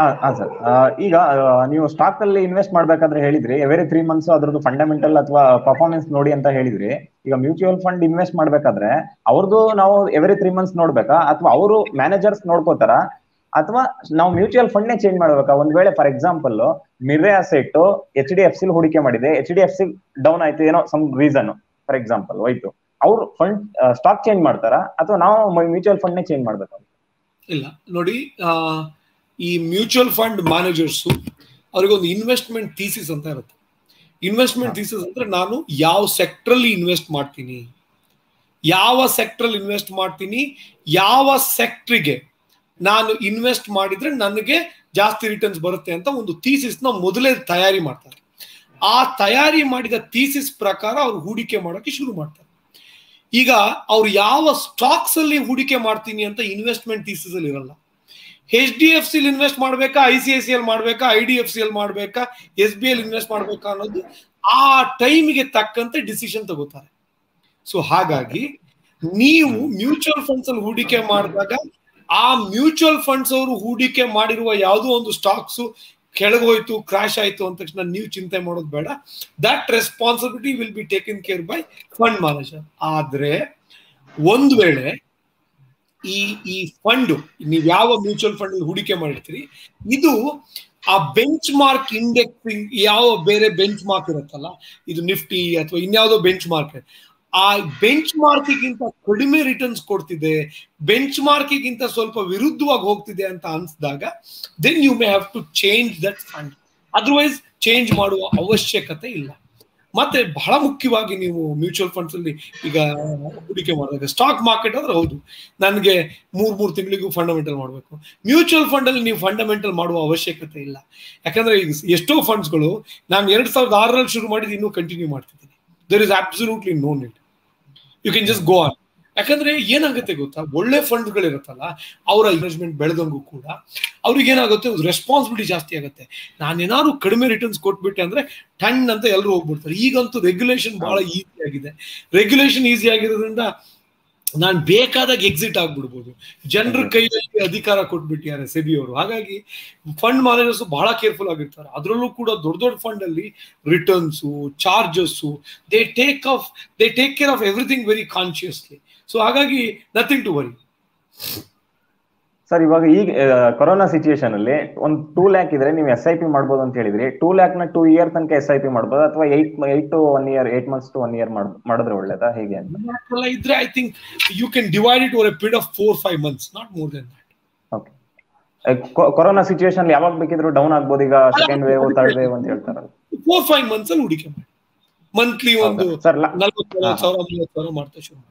ಹಾ ಸರ್ ಈಗ ಆ, ನೀವು ಸ್ಟಾಕ್ ಅಲ್ಲಿ ಇನ್ವೆಸ್ಟ್ ಮಾಡ್ಬೇಕಾದ್ರೆ ಹೇಳಿದ್ರಿ ಎವರಿ ತ್ರೀ ಮಂತ್ಸ್ ಅದ್ರದ್ದು ಫಂಡಮೆಂಟಲ್ ಅಥವಾ ಪರ್ಫಾರ್ಮೆನ್ಸ್ ನೋಡಿ ಅಂತ ಹೇಳಿದ್ರಿ ಈಗ ಮ್ಯೂಚುವಲ್ ಫಂಡ್ ಇನ್ವೆಸ್ಟ್ ಮಾಡ್ಬೇಕಾದ್ರೆ ಅವ್ರದ್ದು ನಾವು ಎವರಿ ತ್ರೀ ಮಂತ್ಸ್ ನೋಡ್ಬೇಕಾ ಅಥವಾ ಅವರು ಮ್ಯಾನೇಜರ್ಸ್ ನೋಡ್ಕೋತಾರ ಅಥವಾ ನಾವು ಮ್ಯೂಚುವಲ್ ಫಂಡ್ ನೇ ಚೇಂಜ್ ಮಾಡ್ಬೇಕಾ ಒಂದ್ ವೇಳೆ ಫಾರ್ ಎಕ್ಸಾಂಪಲ್ ಮಿರ್ರೆ asset H D F C ಹೂಡಿಕೆ ಮಾಡಿದೆ H D F C down ಆಯ್ತು ಏನೋ ಸಮ್ ರೀಸನ್ ಫಾರ್ ಎಕ್ಸಾಂಪಲ್ ಹೋಯ್ತು ಅವ್ರು ಫಂಡ್ ಸ್ಟಾಕ್ ಚೇಂಜ್ ಮಾಡ್ತಾರಾ ಅಥವಾ ನಾವು ಮ್ಯೂಚುವಲ್ ಫಂಡ್ ನೇ ಚೇಂಜ್ ಮಾಡ್ಬೇಕಾ ಇಲ್ಲ ನೋಡಿ ಆ, ಈ ಮ್ಯೂಚುವಲ್ ಫಂಡ್ ಮ್ಯಾನೇಜರ್ಸು ಅವ್ರಿಗೊಂದು ಇನ್ವೆಸ್ಟ್ಮೆಂಟ್ ಥೀಸಿಸ್ ಅಂತ ಇರುತ್ತೆ ಇನ್ವೆಸ್ಟ್ಮೆಂಟ್ ಥೀಸಿಸ್ ಅಂದ್ರೆ ನಾನು ಯಾವ ಸೆಕ್ಟ್ರಲ್ಲಿ ಇನ್ವೆಸ್ಟ್ ಮಾಡ್ತೀನಿ ಯಾವ ಸೆಕ್ಟ್ರಲ್ಲಿ ಇನ್ವೆಸ್ಟ್ ಮಾಡ್ತೀನಿ ಯಾವ ಸೆಕ್ಟ್ರಿಗೆ ನಾನು ಇನ್ವೆಸ್ಟ್ ಮಾಡಿದ್ರೆ ನನಗೆ ಜಾಸ್ತಿ ರಿಟರ್ನ್ಸ್ ಬರುತ್ತೆ ಅಂತ ಒಂದು ಥೀಸಿಸ್ ನ ಮೊದಲೇ ತಯಾರಿ ಮಾಡ್ತಾರೆ ಆ ತಯಾರಿ ಮಾಡಿದ ಥೀಸಿಸ್ ಪ್ರಕಾರ ಅವ್ರು ಹೂಡಿಕೆ ಮಾಡೋಕೆ ಶುರು ಮಾಡ್ತಾರೆ ಈಗ ಅವ್ರು ಯಾವ ಸ್ಟಾಕ್ಸ್ ಅಲ್ಲಿ ಹೂಡಿಕೆ ಮಾಡ್ತೀನಿ ಅಂತ ಇನ್ವೆಸ್ಟ್ಮೆಂಟ್ ಥೀಸಿಸ್ ಅಲ್ಲಿ ಇರಲ್ಲ ಎಚ್ ಡಿ ಎಫ್ ಸಿಲ್ ಇನ್ವೆಸ್ಟ್ ಮಾಡ್ಬೇಕಾ I C I C L ಮಾಡ್ಬೇಕಾ I D F C L ಮಾಡ್ಬೇಕಾ ಎಸ್ ಬಿ ಎಲ್ ಇನ್ವೆಸ್ಟ್ ಮಾಡ್ಬೇಕಾ ಅನ್ನೋದು ಆ ಟೈಮಿಗೆ ತಕ್ಕಂತೆ ಡಿಸಿಷನ್ ತಗೋತಾರೆ ಸೊ ಹಾಗಾಗಿ ನೀವು ಮ್ಯೂಚುವಲ್ ಫಂಡ್ಸ್ ಅಲ್ಲಿ ಹೂಡಿಕೆ ಮಾಡಿದಾಗ ಆ ಮ್ಯೂಚುವಲ್ ಫಂಡ್ಸ್ ಅವರು ಹೂಡಿಕೆ ಮಾಡಿರುವ ಯಾವುದೋ ಒಂದು ಸ್ಟಾಕ್ಸ್ ಕೆಳಗೋಯ್ತು ಕ್ರಾಶ್ ಆಯ್ತು ಅಂದ ತಕ್ಷಣ ನೀವು ಚಿಂತೆ ಮಾಡೋದು ಬೇಡ that responsibility will be taken care by fund manager ಆದ್ರೆ ಒಂದು ವೇಳೆ ಈ ಈ ಫಂಡ್ ನೀವು ಯಾವ ಮ್ಯೂಚುವಲ್ ಫಂಡ್ ಹೂಡಿಕೆ ಮಾಡಿರ್ತೀರಿ ಇದು ಆ ಬೆಂಚ್ ಮಾರ್ಕ್ ಇಂಡೆಕ್ಸಿಂಗ್ ಯಾವ ಬೇರೆ ಬೆಂಚ್ ಮಾರ್ಕ್ ಇರುತ್ತಲ್ಲ ಇದು ನಿಫ್ಟಿ ಅಥವಾ ಇನ್ಯಾವುದೋ ಬೆಂಚ್ ಮಾರ್ಕ್ ಆ ಬೆಂಚ್ ಮಾರ್ಕಿಗಿಂತ ಕಡಿಮೆ ರಿಟರ್ನ್ಸ್ ಕೊಡ್ತಿದೆ ಬೆಂಚ್ ಮಾರ್ಕಿಗಿಂತ ಸ್ವಲ್ಪ ವಿರುದ್ಧವಾಗಿ ಹೋಗ್ತಿದೆ ಅಂತ ಅನ್ಸಿದಾಗ then you may have to change that fund otherwise change ಮಾಡುವ ಅವಶ್ಯಕತೆ ಇಲ್ಲ ಮತ್ತೆ ಬಹಳ ಮುಖ್ಯವಾಗಿ ನೀವು ಮ್ಯೂಚುವಲ್ ಫಂಡ್ಸ್ ಅಲ್ಲಿ ಈಗ ಹೂಡಿಕೆ ಮಾಡಿದಾಗ ಸ್ಟಾಕ್ ಮಾರ್ಕೆಟ್ ಅಂದ್ರೆ ಹೌದು ನನಗೆ ಮೂರ್ ಮೂರು ತಿಂಗಳಿಗೂ ಫಂಡಮೆಂಟಲ್ ಮಾಡಬೇಕು ಮ್ಯೂಚುವಲ್ ಫಂಡ್ ಅಲ್ಲಿ ನೀವು ಫಂಡಮೆಂಟಲ್ ಮಾಡುವ ಅವಶ್ಯಕತೆ ಇಲ್ಲ ಯಾಕಂದ್ರೆ ಈಗ ಎಷ್ಟೋ ಫಂಡ್ಸ್ಗಳು ನಾನು ಎರಡ್ ಸಾವಿರದ ಆರರಲ್ಲಿ ಶುರು ಮಾಡಿದ್ದು ಇನ್ನೂ ಕಂಟಿನ್ಯೂ ಮಾಡ್ತಿದ್ದೀನಿ there is absolutely no need you can just go on ಯಾಕಂದ್ರೆ ಏನಾಗುತ್ತೆ ಗೊತ್ತಾ ಒಳ್ಳೆ ಫಂಡ್ಗಳಿರುತ್ತಲ್ಲ ಅವರ ಇನ್ವೆಸ್ಟ್ಮೆಂಟ್ ಬೆಳೆದಂಗೂ ಕೂಡ ಅವ್ರಿಗೆ ಏನಾಗುತ್ತೆ ರೆಸ್ಪಾನ್ಸಿಬಿಲಿಟಿ ಜಾಸ್ತಿ ಆಗುತ್ತೆ ನಾನೇನಾದ್ರು ಕಡಿಮೆ ರಿಟರ್ನ್ಸ್ ಕೊಟ್ಬಿಟ್ಟೆ ಅಂದ್ರೆ ಟನ್ ಅಂತ ಎಲ್ಲರೂ ಹೋಗ್ಬಿಡ್ತಾರೆ ಈಗಂತೂ ರೆಗ್ಯುಲೇಷನ್ ಬಹಳ ಈಸಿ ಆಗಿದೆ ರೆಗ್ಯುಲೇಷನ್ ಈಸಿ ಆಗಿರೋದ್ರಿಂದ ನಾನು ಬೇಕಾದಾಗ ಎಕ್ಸಿಟ್ ಆಗ್ಬಿಡ್ಬೋದು ಜನರ ಕೈಯಲ್ಲಿ ಅಧಿಕಾರ ಕೊಟ್ಬಿಟ್ಟಿದ್ದಾರೆ ಸೆಬಿ ಅವರು ಹಾಗಾಗಿ ಫಂಡ್ ಮ್ಯಾನೇಜರ್ಸ್ ಬಹಳ ಕೇರ್ಫುಲ್ ಆಗಿರ್ತಾರೆ ಅದರಲ್ಲೂ ಕೂಡ ದೊಡ್ಡ ದೊಡ್ಡ ಫಂಡ್ ಅಲ್ಲಿ returns charges they take off they take care of everything very consciously so ಹಾಗಾಗಿ ನಥಿಂಗ್ ಟು ವರಿ ಸರ್ ಇವಾಗ ಈಗ ಕೊರೋನಾ ಸಿಚುಯೇಷನ್ ಅಲ್ಲಿ ಒಂದು ಟೂ ಲ್ಯಾಕ್ ಇದ್ರೆ ನೀವು ಎಸ್ ಐ ಪಿ ಮಾಡ್ಬೋದು ಅಂತ ಹೇಳಿದ್ರಿ ಟೂ ಲ್ಯಾಕ್ ನ ಟೂ ಇಯರ್ ತನಕ ಎಸ್ ಐ ಪಿ ಮಾಡ್ಬೋದು ಅಥವಾ eight eight to one year eight months to one year ಮಾಡಿದ್ರೆ ಒಳ್ಳೇದಾ ಹೇಗೆ ಅಂತ ಎಲ್ಲ ಇದ್ರೆ I think you can divide it over a period of four five months not more then that okay corona situation ಯಾವಾಗ ಬೇಕಿದ್ರು ಡೌನ್ ಆಗ್ಬೋದು ಈಗ ಸೆಕೆಂಡ್ ವೇವ್ ಥರ್ಡ್ ವೇವ್ ಅಂತ ಹೇಳ್ತಾರಲ್ಲ ಫೋರ್ ಫೈವ್ ಮಂತ್ಸ್ ಅಲ್ಲಿ ಹೂಡಿಕೆ ಮಾಡಿ ಮಂತ್ಲಿ ಒಂದು ಸರ್ ನಲ್ವತ್ತು ಸಾವಿರ ಮೂವತ್ತು ಸಾವಿರ ಮಾಡ್ತಾ ಶುರು ಮಾಡಿ